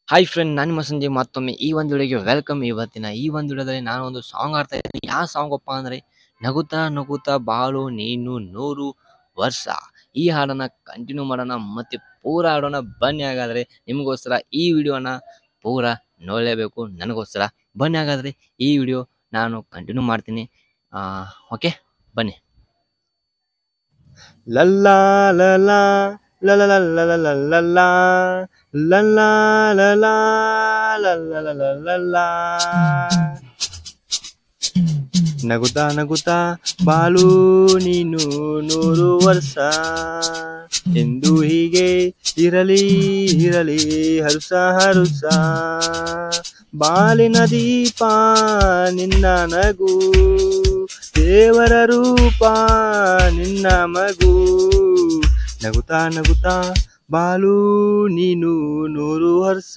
hi friend ನಾನು ನಿಮ್ಮ ಸಂಜೆ ಮತ್ತೊಮ್ಮೆ ಈ ಒಂದು ವಿಡಿಯೋಗೆ ವೆಲ್ಕಮ್ ಇವತ್ತಿನ ಈ ಒಂದು ವಿಡಿಯೋದಲ್ಲಿ ನಾನು ಒಂದು ಸಾಂಗ್ ಆಡ್ತಾ ಇದ್ದೀನಿ ಯಾವ ಸಾಂಗ್ ಅಪ್ಪ ಅಂದರೆ ನಗುತ್ತಾ ನಗುತ್ತಾ ಬಾಳು ನೀನು ನೂರು ವರ್ಷ ಈ ಹಾಡನ್ನು ಕಂಟಿನ್ಯೂ ಮಾಡೋಣ ಮತ್ತೆ ಪೂರ ಹಾಡೋಣ ಬನ್ನಿ ಹಾಗಾದರೆ ನಿಮಗೋಸ್ಕರ ಈ ವಿಡಿಯೋನ ಪೂರ ನೋಡಲೇಬೇಕು ನನಗೋಸ್ಕರ ಬನ್ನಿ ಹಾಗಾದರೆ ಈ ವಿಡಿಯೋ ನಾನು ಕಂಟಿನ್ಯೂ ಮಾಡ್ತೀನಿ ಓಕೆ ಬನ್ನಿ ಲಲ್ಲಾ ಲಲಾ ಲಲಲ ಲಲಲ ಲಲ್ಲಾ ಲಲ್ಲಾ ಲಲಾ ಲಲಲ ಲಲ್ಲಾ ನಗುತ್ತಾ ನಗುತ್ತಾ ಬಾಳು ನೀನು ನೂರು ವರ್ಷ ಎಂದು ಹೀಗೆ ಇರಲಿ ಇರಲಿ ಹರುಸ ಹರುಸ ಬಾಲಿನ ದೀಪ ನಿನ್ನ ನಗು ದೇವರ ರೂಪ ನಿನ್ನ ಮಗು ನಗುತ್ತಾ ನಗುತ್ತಾ ಬಾಳು ನೀನು ನೂರು ವರ್ಷ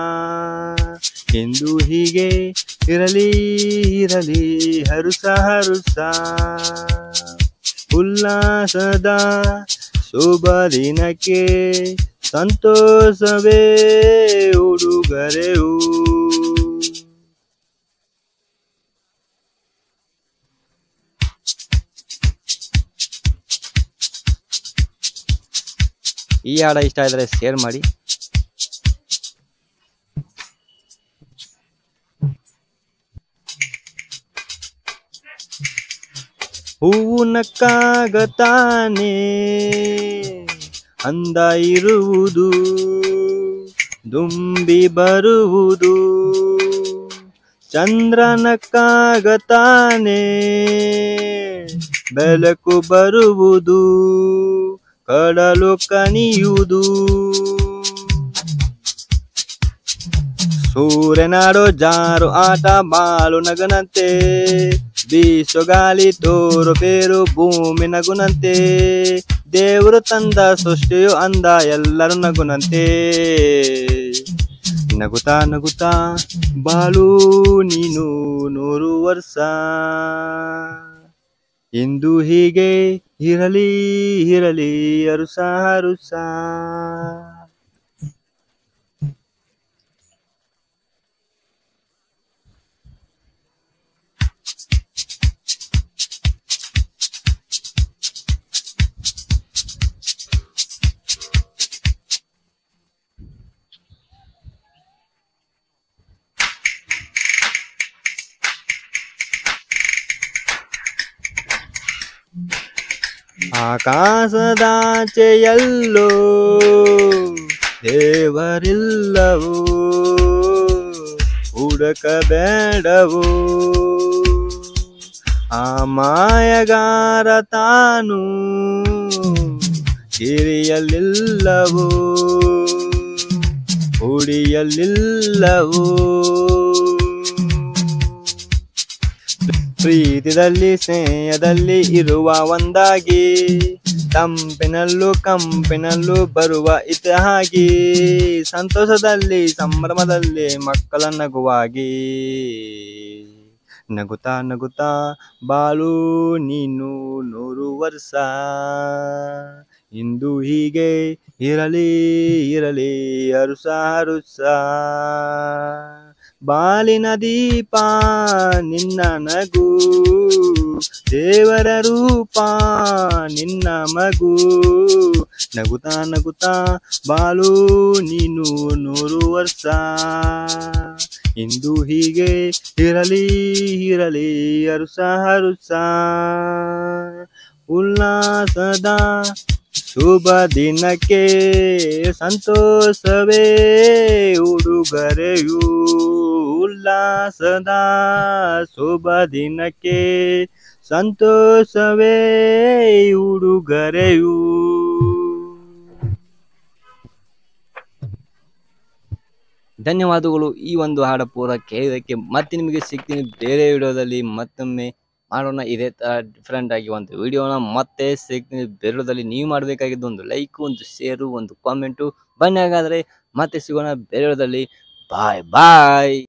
ಎಂದು ಹೀಗೆ ಇರಲಿ ಇರಲಿ ಹರುಸ ಹರುಸ ಉಲ್ಲಾಸದ ಶುಭ ದಿನಕ್ಕೆ ಸಂತೋಷವೇ ಉಡುಗೊರೆಯು ಈ ಹಾಡ ಇಷ್ಟ ಆದರೆ ಶೇರ್ ಮಾಡಿ ಹೂವು ನಕ್ಕಾಗ ತಾನೇ ಅಂದ ಇರುವುದು ದುಂಬಿ ಬರುವುದು ಚಂದ್ರನಕ್ಕಾಗ ತಾನೇ ಬೆಳಕು ಬರುವುದು ಕಡಲು ಕಣಿಯುವುದು ಸೂರ್ಯನಾಡೋ ಜಾರು ಆಟ ಬಾಳು ನಗನಂತೆ ಬೀಸೋ ಗಾಳಿ ತೋರು ಬೇರು ಭೂಮಿ ನಗುನಂತೆ ದೇವರು ತಂದ ಸೃಷ್ಟಿಯು ಅಂದ ಎಲ್ಲರೂ ನಗುನಂತೆ ನಗುತ್ತಾ ನಗುತ್ತಾ ಬಾಳು ನೀನು ನೂರು ವರ್ಷ ಎಂದು ಹೀಗೆ ಇರಲಿ ಇರಲಿ ಅರುಸ ಅರುಸ ಆಕಾಶದಾಚೆಯಲ್ಲೋ ದೇವರಿಲ್ಲವೋ ಹುಡುಕಬೇಡವೋ ಆ ಮಾಯಗಾರ ತಾನು ಹಿರಿಯಲಿಲ್ಲವೋ ಹುಡಿಯಲಿಲ್ಲವೋ ಪ್ರೀತಿದಲ್ಲಿ ಸ್ನೇಹದಲ್ಲಿ ಇರುವ ಒಂದಾಗಿ ತಂಪಿನಲ್ಲೂ ಕಂಪಿನಲ್ಲೂ ಬರುವ ಇತಿಹಾಗಿ ಸಂತೋಷದಲ್ಲಿ ಸಂಭ್ರಮದಲ್ಲಿ ಮಕ್ಕಳ ನಗುವಾಗಿ ನಗುತ್ತಾ ನಗುತ್ತಾ ಬಾಳು ನೀನು ನೂರು ವರ್ಷ ಇಂದು ಹೀಗೆ ಇರಲಿ ಇರಲಿ ಅರುಸ ಅರುಸ ಬಾಲಿನ ದೀಪ ನಿನ್ನ ನಗು ದೇವರ ರೂಪ ನಿನ್ನ ಮಗು ನಗುತ್ತಾ ನಗುತ್ತಾ ಬಾಳು ನೀನು ನೂರು ವರ್ಷ ಇಂದು ಹೀಗೆ ಇರಲಿ ಇರಲಿ ಅರುಸ ಹರುಸ ಉಲ್ಲಾಸದ ಶುಭ ದಿನಕ್ಕೆ ಸಂತೋಷವೇ ಉಡುಗೊರೆಯು ಉಲ್ಲಾಸದ ಶುಭ ದಿನಕ್ಕೆ ಸಂತೋಷವೇ ಉಡುಗೊರೆಯು ಧನ್ಯವಾದಗಳು ಈ ಒಂದು ಹಾಡ ಪೂರ ಕೇಳಿದ್ದಕ್ಕೆ ಮತ್ತೆ ನಿಮಗೆ ಸಿಗ್ತೀನಿ ಬೇರೆ ವಿಡಿಯೋದಲ್ಲಿ ಮತ್ತೊಮ್ಮೆ ಮಾಡೋಣ ಇದೇ ಥರ ಡಿಫ್ರೆಂಟ್ ಆಗಿ ಒಂದು ವಿಡಿಯೋನ ಮತ್ತೆ ಸಿಗ್ತೀನಿ ಬೇರೆ ವಿಡಿಯೋದಲ್ಲಿ ನೀವು ಮಾಡಬೇಕಾಗಿದ್ದು ಒಂದು ಲೈಕು ಒಂದು ಶೇರು ಒಂದು ಕಾಮೆಂಟು ಬನ್ನಿ ಹಾಗಾದರೆ ಮತ್ತೆ ಸಿಗೋಣ ಬೇರೆ ವಿಡಿಯೋದಲ್ಲಿ ಬಾಯ್ ಬಾಯ್